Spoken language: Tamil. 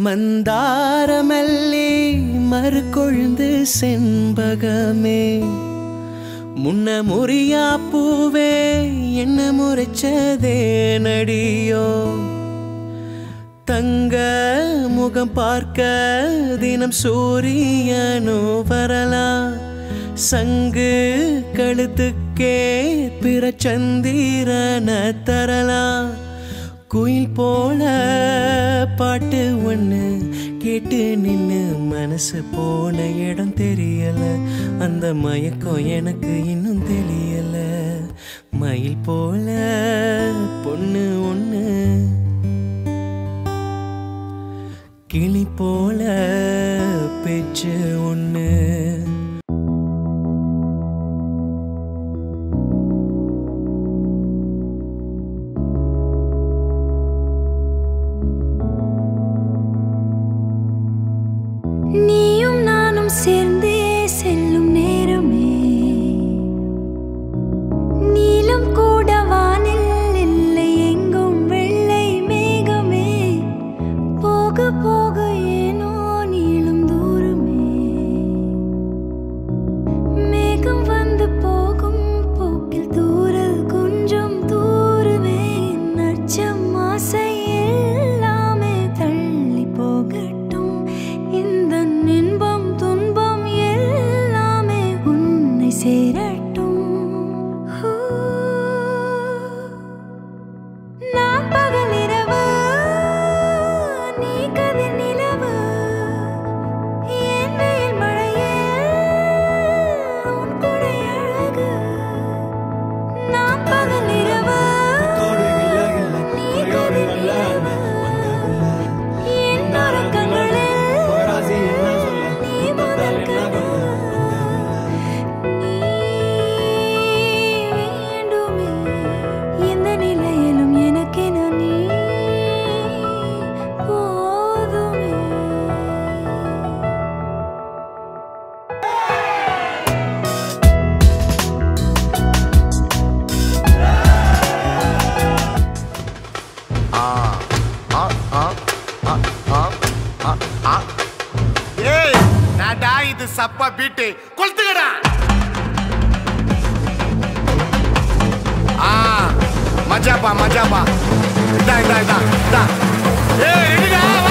மந்தாரமல்லே மறுகொழுந்து செண்பகமே முன்ன முறியா பூவே என்ன முறைச்சதே நடியோ தங்க முகம் பார்க்க தினம் சூரியனோ வரலாம் சங்கு கழுத்துக்கே பிற சந்திரன தரலாம் குயில் போல பாட்டு ஒண்ணு கேட்டு நின்னு மனசு போன இடம் தெரியல அந்த மயக்கம் எனக்கு இன்னும் தெரியல மயில் போல பொண்ணு ஒண்ணு கிளி போல பேச்சு ஒண்ணு நீயும் நானும் சேர்ந்தே செல்லும் நேரமே நீலம் கூட வானில் இல்லை எங்கும் வெள்ளை மேகமே போக போக ஏனோ நீளும் தூரமே மேகம் வந்து போகும் போக்கில் தூரல் கொஞ்சம் தூருமே நச்சம் ஆசை எல்லாமே தள்ளி போகட்டும் இந்த இன்பம் துன்பம் எல்லாமே உன்னை சேரட்டும் ஹூ. நான் பகல் இரவு நீ கதிர் நிலவு என் வெயில் மழையே உன் கொடை அழகு நான் பகல் இரவு நீ கதிர் நிலவு என் உறக்கங்களில் நீ முதல் கனவு நீ வேண்டுமே எந்த நிலையிலும் எனக்கென நீ போதுமே ஏய் நாடா இது சப்பா பீட்டு கொளுத்துக்கடா ஆ மஜாப்பா மஜாப்பா இதா இதா இதா இதா ஏய் ரெடிடா